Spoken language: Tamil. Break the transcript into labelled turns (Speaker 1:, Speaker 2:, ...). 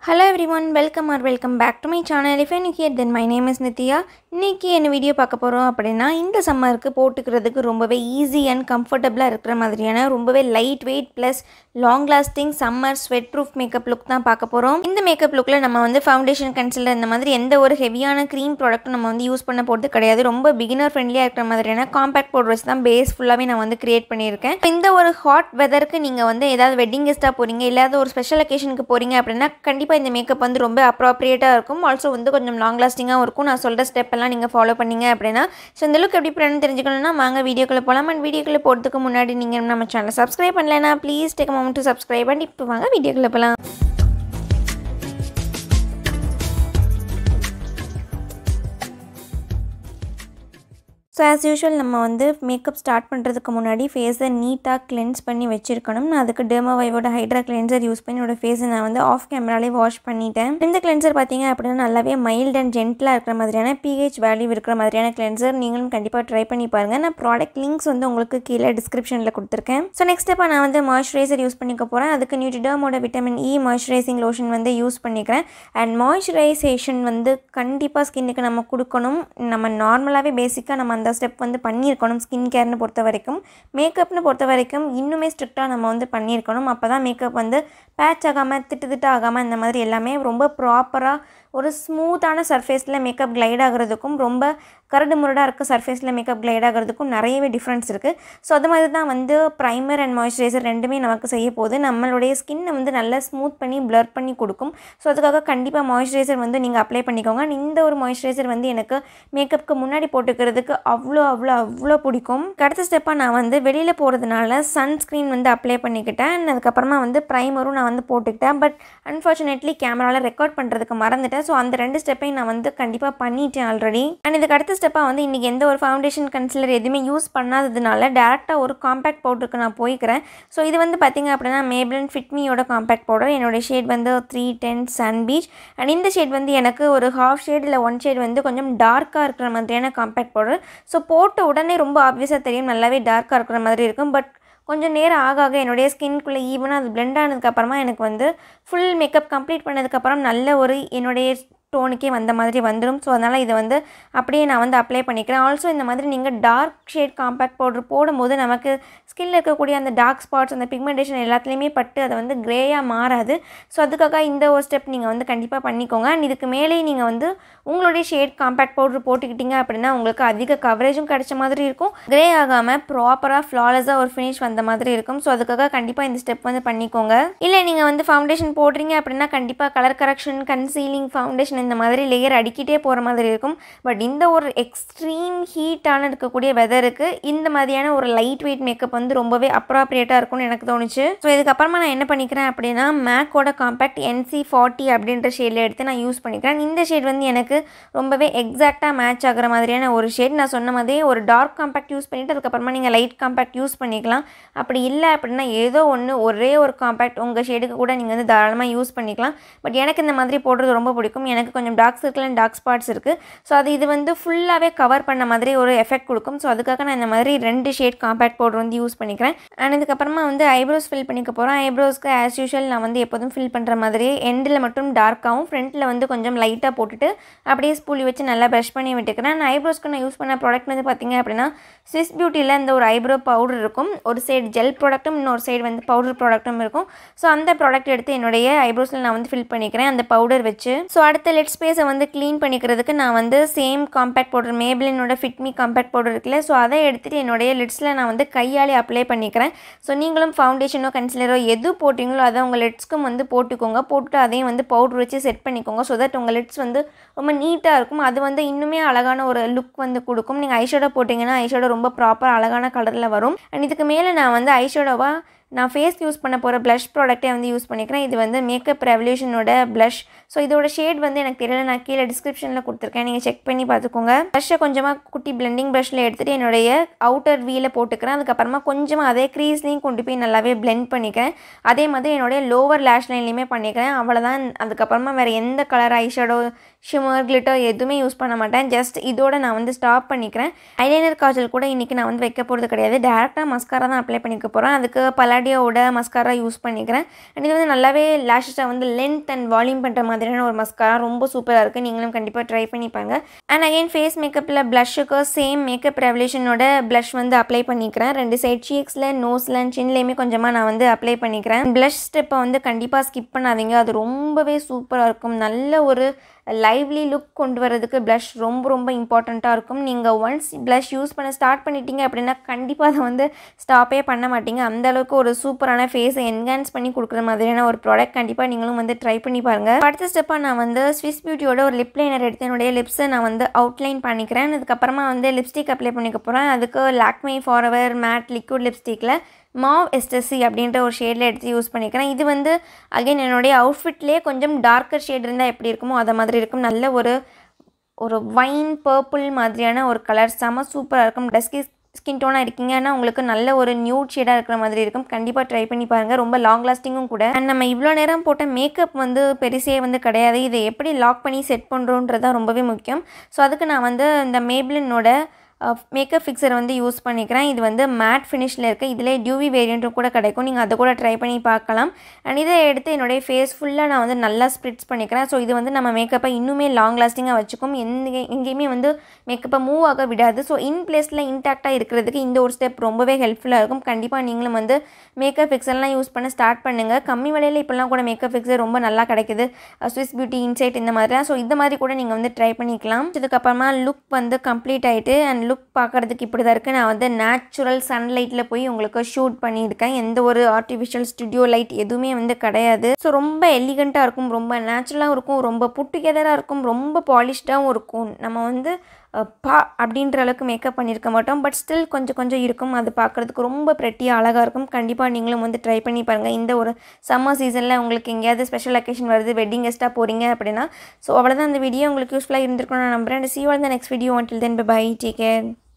Speaker 1: hello everyone welcome or welcome back to my channel if எனக்கு here then my name is Nithya இன்றைக்கி என்ன வீடியோ பார்க்க போகிறோம் அப்படின்னா இந்த சம்மருக்கு போட்டுக்கிறதுக்கு ரொம்பவே ஈஸி அண்ட் கம்ஃபர்டபுளாக இருக்கிற மாதிரியான ரொம்பவே light weight plus long lasting summer sweat proof makeup look தான் பார்க்க போகிறோம் இந்த மேக்கப் லுக்கில் நம்ம வந்து ஃபவுண்டேஷன் கன்சிலர் இந்த மாதிரி எந்த ஒரு ஹெவியான க்ரீம் ப்ராடக்ட்டும் நம்ம வந்து யூஸ் பண்ண போகிறது கிடையாது ரொம்ப பிகினர் ஃப்ரெண்ட்லியாக இருக்கிற மாதிரியான காம்பேக்ட் பவுடர் வச்சு தான் பேஸ் ஃபுல்லாகவே நான் வந்து கிரியேட் பண்ணியிருக்கேன் இந்த ஒரு ஹாட் வெதருக்கு நீங்கள் வந்து ஏதாவது வெட்டிங் கெஸ்ட்டாக போகிறீங்க இல்லாத ஒரு ஸ்பெஷல் அக்கேஷனுக்கு போகிறீங்க அப்படின்னா கண்டிப்பாக இந்த மேக்கப் வந்து ரொம்ப அப்ராப்ரியேட்டாக இருக்கும் ஆல்சோ வந்து கொஞ்சம் லாங் லாஸ்டிங்காகவும் இருக்கும் நான் சொல்கிற ஸ்டெப் எல்லாம் நீங்கள் ஃபாலோ பண்ணீங்க அப்படின்னா ஸோ இந்த லுக் எப்படி பண்ணணும்னு தெரிஞ்சுக்கணும்னா வாங்க வீடியோக்குள்ளே போகலாம் அண்ட் வீடியோக்குள்ளே போகிறதுக்கு முன்னாடி நீங்கள் நம்ம சேனலை சப்ஸ்கிரைப் பண்ணலைன்னா please take moment to subscribe and இப்போ வாங்க வீடியோக்குள்ளே போகலாம் ஸோ ஆஸ் யூஷுவல் நம்ம வந்து மேக்கப் ஸ்டார்ட் பண்ணுறதுக்கு முன்னாடி ஃபேஸை நீட்டாக கிளென்ஸ் பண்ணி வச்சிருக்கணும் நான் அதுக்கு டெர்மாவைவோட ஹைட்ரா கிளென்சர் யூஸ் பண்ணி என்னோட ஃபேஸை நான் வந்து ஆஃப் கேமராலே வாஷ் பண்ணிட்டேன் இந்த கிளென்சர் பார்த்தீங்க அப்படின்னா நல்லாவே மைல்ட் அண்ட் ஜென்டலாக இருக்கிற மாதிரியான பிஹெச் வேல்யூ இருக்கிற மாதிரியான கிளென்சர் நீங்களும் கண்டிப்பாக ட்ரை பண்ணி பாருங்கள் நான் ப்ராடக்ட் லிங்க்ஸ் வந்து உங்களுக்கு கீழே டிஸ்கிரிப்ஷனில் கொடுத்துருக்கேன் ஸோ நெக்ஸ்ட் ஸ்டெப்பாக நான் வந்து மாய்ஸ்சரைசர் யூஸ் பண்ணிக்க போகிறேன் அதுக்கு நியூட்ரிடர்மோட விட்டமின் இ மாய்ஸ்சரைசிங் லோஷன் வந்து யூஸ் பண்ணிக்கிறேன் அண்ட் மாய்ஸ்சரைசேஷன் வந்து கண்டிப்பாக ஸ்கின்னுக்கு நம்ம கொடுக்கணும் நம்ம நார்மலாகவே பேசிக்காக நம்ம அந்த ஸ்டெப் வந்து பண்ணியிருக்கணும் ஸ்கின் கேர்னு பொறுத்த வரைக்கும் மேக்கப்னு பொறுத்த வரைக்கும் இன்னுமே ஸ்ட்ரிக்டாக நம்ம வந்து பண்ணியிருக்கணும் அப்போ தான் மேக்கப் வந்து பேட்ச் ஆகாமல் திட்டு திட்டு ஆகாமல் இந்த மாதிரி எல்லாமே ரொம்ப ப்ராப்பராக ஒரு ஸ்மூத்தான சர்ஃபேஸில் மேக்கப் கிளைட் ஆகிறதுக்கும் ரொம்ப கரடு முரடாக இருக்க சர்ஃபேஸில் மேக்கப் கிளைட் ஆகிறதுக்கும் நிறையவே டிஃப்ரென்ஸ் இருக்குது ஸோ அது மாதிரி தான் வந்து ப்ரைமர் அண்ட் மாய்ஸ்சரைசர் ரெண்டுமே நமக்கு செய்ய போகுது நம்மளுடைய ஸ்கின்னை வந்து நல்லா ஸ்மூத் பண்ணி ப்ளர் பண்ணி கொடுக்கும் ஸோ அதுக்காக கண்டிப்பாக மாய்ஸ்சரைசர் வந்து நீங்கள் அப்ளை பண்ணிக்கோங்க And இந்த ஒரு மாய்ஸ்சரைசர் வந்து எனக்கு மேக்கப்புக்கு முன்னாடி போட்டுக்கிறதுக்கு அவ்வளோ அவ்வளோ அவ்வளோ பிடிக்கும் அடுத்த ஸ்டெப்பாக நான் வந்து வெளியில் போகிறதுனால சன்ஸ்க்ரீன் வந்து அப்ளை பண்ணிக்கிட்டேன் And அதுக்கப்புறமா வந்து ப்ரைமரும் நான் வந்து போட்டுக்கிட்டேன் பட் அன்ஃபார்ச்சுனேட்லி கேமராவில் ரெக்கார்ட் பண்ணுறதுக்கு மறந்துட்டேன் ஸோ அந்த ரெண்டு ஸ்டெப்பையும் நான் வந்து கண்டிப்பாக பண்ணிட்டேன் ஆல்ரெடி அண்ட் இதுக்கு அடுத்த ஸ்டெப்பாக வந்து இன்றைக்கி எந்த ஒரு ஃபவுண்டேஷன் கன்சிலர் எதுவுமே யூஸ் பண்ணாததுனால டேரெக்டாக ஒரு காம்பேக்ட் பவுடருக்கு நான் போய்க்கிறேன் ஸோ இது வந்து பார்த்திங்க அப்படின்னா மேப்ளன் ஃபிட்மியோட காம்பேக்ட் பவுடர் என்னோடய ஷேட் வந்து three ten sun beach and இந்த ஷேட் வந்து எனக்கு ஒரு ஹாஃப் ஷேட் இல்லை ஒன் ஷேட் வந்து கொஞ்சம் டார்க்காக இருக்கிற மாதிரியான காம்பேக்ட் பவுடர் ஸோ போட்ட உடனே ரொம்ப ஆப்வியஸாக தெரியும் நல்லாவே டார்க்காக இருக்கிற மாதிரி இருக்கும் பட் கொஞ்சம் நேரம் ஆக ஆக என்னுடைய ஸ்கின்குள்ளே ஈவனாக அது பிளெண்ட் ஆனதுக்கப்புறமா எனக்கு வந்து ஃபுல் மேக்கப் கம்ப்ளீட் பண்ணதுக்கப்புறம் நல்ல ஒரு என்னுடைய டோனுக்கே வந்த மாதிரி வந்துடும் ஸோ அதனால் இதை வந்து அப்படியே நான் வந்து அப்ளை பண்ணிக்கிறேன் ஆல்சோ இந்த மாதிரி நீங்கள் டார்க் ஷேட் காம்பேக்ட் பவுடர் போடும்போது நமக்கு ஸ்கின்ல இருக்கக்கூடிய அந்த டார்க் ஸ்பாட்ஸ் அந்த பிக்மெண்டேஷன் எல்லாத்துலேயுமே பட்டு அதை வந்து க்ரேயாக மாறாது ஸோ அதுக்காக இந்த ஒரு ஸ்டெப் நீங்கள் வந்து கண்டிப்பாக பண்ணிக்கோங்க அண்ட் இதுக்கு மேலே நீங்கள் வந்து உங்களுடைய ஷேட் காம்பேக்ட் பவுடர் போட்டுக்கிட்டீங்க அப்படின்னா உங்களுக்கு அதிக கவரேஜும் கிடைச்ச மாதிரி இருக்கும் க்ரே ஆகாமல் ப்ராப்பராக ஃப்ளாலஸாக ஒரு ஃபினிஷ் வந்த மாதிரி இருக்கும் ஸோ அதுக்காக கண்டிப்பாக இந்த ஸ்டெப் வந்து பண்ணிக்கோங்க இல்லை நீங்கள் வந்து ஃபவுண்டேஷன் போடுறீங்க அப்படின்னா கண்டிப்பாக கலர் கரெக்ஷன் கன்சீலிங் ஃபவுண்டேஷன் இந்த மாதிரி லேயர் அடிக்கிட்டே போகிற மாதிரி இருக்கும் பட் இந்த ஒரு எக்ஸ்ட்ரீம் ஹீட்டான இருக்கக்கூடிய வெதருக்கு இந்த மாதிரியான ஒரு லைட் வெயிட் மேக்கப் வந்து ரொம்பவே அப்ராப்ரியேட்டாக இருக்கும்னு எனக்கு தோணுச்சு ஸோ இதுக்கப்புறமா நான் என்ன பண்ணிக்கிறேன் அப்படின்னா மேக்கோட காம்பேக்ட் என்சி ஃபார்ட்டி அப்படின்ற ஷேடில் எடுத்து நான் யூஸ் பண்ணிக்கிறேன் இந்த ஷேட் வந்து எனக்கு ரொம்பவே எக்ஸாக்டாக மேட்ச் ஆகிற மாதிரியான ஒரு ஷேட் நான் சொன்ன மாதிரியே ஒரு டார்க் காம்பேக்ட் யூஸ் பண்ணிவிட்டு அதுக்கப்புறமா நீங்கள் லைட் காம்பேக்ட் யூஸ் பண்ணிக்கலாம் அப்படி இல்லை அப்படின்னா ஏதோ ஒன்று ஒரே ஒரு காம்பேக்ட் உங்கள் ஷேடுக்கு கூட நீங்கள் வந்து தாராளமாக யூஸ் பண்ணிக்கலாம் பட் எனக்கு இந்த மாதிரி போடுறது ரொம்ப பிடிக்கும் எனக்கு கொஞ்சம் dark circle and dark spots இருக்குது ஸோ அது இது வந்து ஃபுல்லாகவே கவர் பண்ண மாதிரி ஒரு எஃபெக்ட் கொடுக்கும் ஸோ அதுக்காக நான் இந்த மாதிரி ரெண்டு ஷேட் காம்பேக்ட் பவுடர் வந்து யூஸ் பண்ணிக்கிறேன் அண்ட் இதுக்கப்புறமா வந்து ஐப்ரோஸ் ஃபில் பண்ணிக்க போகிறேன் ஐப்ரோஸ்க்கு ஆஸ் யூஷுவல் நான் வந்து எப்போதும் ஃபில் பண்ணுற மாதிரி எண்டில் மட்டும் டார்க்காகவும் ஃப்ரண்ட்டில் வந்து கொஞ்சம் லைட்டாக போட்டுட்டு அப்படியே ஸ்பூலி வச்சு நல்லா ப்ரஷ் பண்ணி விட்டுக்கிறேன் நான் ஐப்ரோஸ்க்கு நான் யூஸ் பண்ண ப்ராடக்ட் வந்து பார்த்திங்க அப்படின்னா ஸ்விஸ் பியூட்டியில் இந்த ஒரு ஐப்ரோ பவுடர் இருக்கும் ஒரு சைடு ஜெல் ப்ராடக்ட்டும் இன்னொரு சைடு வந்து பவுடர் ப்ராடக்ட்டும் இருக்கும் ஸோ அந்த ப்ராடக்ட் எடுத்து என்னுடைய ஐப்ரோஸில் நான் வந்து ஃபில் பண்ணிக்கிறேன் அந்த பவுடர் வச்சு ஸோ அடுத்த லெட் ஸ்பேஸை வந்து க்ளீன் பண்ணிக்கிறதுக்கு நான் வந்து சேம் காம்பேக்ட் பவுடர் மேபிளினோட ஃபிட்மி காம்பேக்ட் பவுடர் இருக்குல்ல ஸோ அதை எடுத்துகிட்டு என்னுடைய லிட்ஸில் நான் வந்து கையாலே அப்ளை பண்ணிக்கிறேன் ஸோ நீங்களும் ஃபவுண்டேஷனோ கன்சிலரோ எது போட்டிங்களோ அதை உங்கள் லிட்ஸ்க்கும் வந்து போட்டுக்கோங்க போட்டுட்டு அதையும் வந்து பவுடர் வச்சு செட் பண்ணிக்கோங்க ஸோ தட் உங்கள் லிட்ஸ் வந்து ரொம்ப நீட்டாக இருக்கும் அது வந்து இன்னுமே அழகான ஒரு லுக் வந்து கொடுக்கும் நீங்கள் ஐஷேடோ போட்டிங்கன்னா ஐஷேடோ ரொம்ப ப்ராப்பர் அழகான கலரில் வரும் அண்ட் இதுக்கு மேலே நான் வந்து ஐஷேடோவாக நான் ஃபேஸ் யூஸ் பண்ண போகிற ப்ளஷ் ப்ராடக்ட்டே வந்து யூஸ் பண்ணிக்கிறேன் இது வந்து மேக்கப் ரெவல்யூஷனோட ப்ளஷ் ஸோ இதோட ஷேட் வந்து எனக்கு தெரியல நான் கீழே டிஸ்கிரிப்ஷனில் கொடுத்துருக்கேன் நீங்கள் செக் பண்ணி பார்த்துக்கோங்க ப்ளஷ்ஷை கொஞ்சமாக குட்டி பிளெண்டிங் ப்ரஷில் எடுத்துகிட்டு என்னுடைய அவுட்டர் வீல போட்டுக்கிறேன் அதுக்கப்புறமா கொஞ்சமாக அதே க்ரீஸ்லேயும் கொண்டு போய் நல்லாவே பிளெண்ட் பண்ணிக்கிறேன் அதே மாதிரி என்னுடைய லோவர் லேஷ் லைன்லேயுமே பண்ணிக்கிறேன் அவ்வளோதான் அதுக்கப்புறமா வேறு எந்த கலர் ஐஷேடோ ஷிமர் கிளிட்டர் எதுவுமே யூஸ் பண்ண மாட்டேன் ஜஸ்ட் இதோட நான் வந்து ஸ்டாப் பண்ணிக்கிறேன் ஐலைனர் காஜல் கூட இன்றைக்கி நான் வந்து வைக்க போகிறது கிடையாது டேரெக்டாக மஸ்காரா தான் அப்ளை பண்ணிக்க போகிறேன் அதுக்கு பலாடியோட மஸ்காரா யூஸ் பண்ணிக்கிறேன் அண்ட் இது வந்து நல்லாவே லேஷஸை வந்து லென்த் அண்ட் வால்யூம் பண்ணுற மாதிரியான ஒரு மஸ்காரா ரொம்ப சூப்பராக இருக்குது நீங்களும் கண்டிப்பாக ட்ரை பண்ணிப்பாங்க அண்ட் அகைன் ஃபேஸ் மேக்கப்பில் ப்ளஷ்ஷுக்கு சேம் மேக்கப் ரெவல்யூஷனோட ப்ளஷ் வந்து அப்ளை பண்ணிக்கிறேன் ரெண்டு சைட் சீக்ஸில் நோஸில் சின்லேயுமே கொஞ்சமாக நான் வந்து அப்ளை பண்ணிக்கிறேன் ப்ளஷ் ஸ்டெப்பை வந்து கண்டிப்பாக ஸ்கிப் பண்ணாதீங்க அது ரொம்பவே சூப்பராக இருக்கும் நல்ல ஒரு லைவ்லி லுக் கொண்டு வரதுக்கு ப்ளஷ் ரொம்ப ரொம்ப இம்பார்ட்டண்ட்டாக இருக்கும் நீங்கள் ஒன்ஸ் ப்ளஷ் யூஸ் பண்ண ஸ்டார்ட் பண்ணிட்டீங்க அப்படின்னா கண்டிப்பாக அதை வந்து ஸ்டாப்பே பண்ண மாட்டீங்க அந்த அளவுக்கு ஒரு சூப்பரான ஃபேஸை என்ஹான்ஸ் பண்ணி கொடுக்குற மாதிரியான ஒரு ப்ராடக்ட் கண்டிப்பாக நீங்களும் வந்து ட்ரை பண்ணி பாருங்கள் அடுத்த ஸ்டெப்பாக நான் வந்து ஸ்விஸ் பியூட்டியோட ஒரு லிப் லைனர் எடுத்து என்னுடைய லிப்ஸை நான் வந்து அவுட்லைன் பண்ணிக்கிறேன் அதுக்கப்புறமா வந்து லிப்ஸ்டிக் அப்ளை பண்ணிக்க போகிறேன் அதுக்கு லாக்மே ஃபார்வர் மேட் லிக்விட் லிப்ஸ்டிக்கில் மாவ் எஸ்டசி அப்படின்ற ஒரு ஷேடில் எடுத்து யூஸ் பண்ணிக்கிறேன் இது வந்து அகைன் என்னுடைய அவுட்ஃபிட்லேயே கொஞ்சம் டார்க்கர் ஷேட் இருந்தால் எப்படி இருக்குமோ அதை மாதிரி இருக்கும் நல்ல ஒரு ஒரு வைன் பர்பிள் மாதிரியான ஒரு கலர் செம சூப்பராக இருக்கும் டஸ்கி ஸ்கின் டோனாக இருக்கீங்கன்னா உங்களுக்கு நல்ல ஒரு நியூட் ஷேடாக இருக்கிற மாதிரி இருக்கும் கண்டிப்பாக ட்ரை பண்ணி பாருங்கள் ரொம்ப லாங் லாஸ்டிங்கும் கூட அண்ட் நம்ம இவ்வளோ நேரம் போட்ட மேக்கப் வந்து பெருசே வந்து கிடையாது இதை எப்படி லாக் பண்ணி செட் பண்ணுறோன்றது தான் ரொம்பவே முக்கியம் ஸோ அதுக்கு நான் வந்து இந்த மேப்ளினோட மேக்கப் ஃபிக்சர் வந்து யூஸ் பண்ணிக்கிறேன் இது வந்து மேட் ஃபினிஷில் இருக்குது இதிலே டியூவி வேரியண்ட்டும் கூட கிடைக்கும் நீங்கள் அதை கூட ட்ரை பண்ணி பார்க்கலாம் அண்ட் இதை எடுத்து என்னுடைய ஃபேஸ் ஃபுல்லாக நான் வந்து நல்லா ஸ்ப்ரிட்ஸ் பண்ணிக்கிறேன் ஸோ இது வந்து நம்ம மேக்கப்பை இன்னுமே லாங் லாஸ்டிங்காக வச்சுக்கும் எந்த எங்கேயுமே வந்து மேக்கப்பை மூவ் ஆக விடாது ஸோ இன் பிளேஸில் இன்டாக்டாக இருக்கிறதுக்கு இந்த ஒரு ஸ்டெப் ரொம்பவே ஹெல்ப்ஃபுல்லாக இருக்கும் கண்டிப்பாக நீங்களும் வந்து மேக்கப் ஃபிக்சர்லாம் யூஸ் பண்ண ஸ்டார்ட் பண்ணுங்கள் கம்மி விலையில் இப்போல்லாம் கூட மேக்கப் ஃபிக்சர் ரொம்ப நல்லா கிடைக்குது ஸ்விஸ் பியூட்டி இன்சைட் இந்த மாதிரிலாம் ஸோ இந்த மாதிரி கூட நீங்கள் வந்து ட்ரை பண்ணிக்கலாம் இதுக்கப்புறமா லுக் வந்து கம்ப்ளீட் ஆகிட்டு அண்ட் லுக் பார்க்குறதுக்கு இப்படி தான் இருக்குது நான் வந்து நேச்சுரல் சன்லைட்டில் போய் உங்களுக்கு ஷூட் பண்ணியிருக்கேன் எந்த ஒரு ஆர்டிஃபிஷியல் ஸ்டுடியோ லைட் எதுவுமே வந்து கிடையாது ஸோ ரொம்ப எலிகண்ட்டாக இருக்கும் ரொம்ப நேச்சுரலாகவும் இருக்கும் ரொம்ப புட்டுகெதராக இருக்கும் ரொம்ப பாலிஷ்டாகவும் இருக்கும் நம்ம வந்து பா அப்படின்ற அளவுக்கு மேக்கப் பண்ணியிருக்க மாட்டோம் பட் ஸ்டில் கொஞ்சம் கொஞ்சம் இருக்கும் அது பார்க்குறதுக்கு ரொம்ப ப்ரெட்டியாக அழகாக இருக்கும் கண்டிப்பாக நீங்களும் வந்து ட்ரை பண்ணி பாருங்கள் இந்த ஒரு சம்மர் சீசனில் உங்களுக்கு எங்கேயாவது ஸ்பெஷல் அக்கேஷன் வருது வெட்டிங் கெஸ்ட்டாக போகிறீங்க அப்படின்னா ஸோ அவ்வளோதான் இந்த வீடியோ உங்களுக்கு யூஸ்ஃபுல்லாக இருந்திருக்கும் நான் நம்புறேன் see y'all the next video until then bye bye take care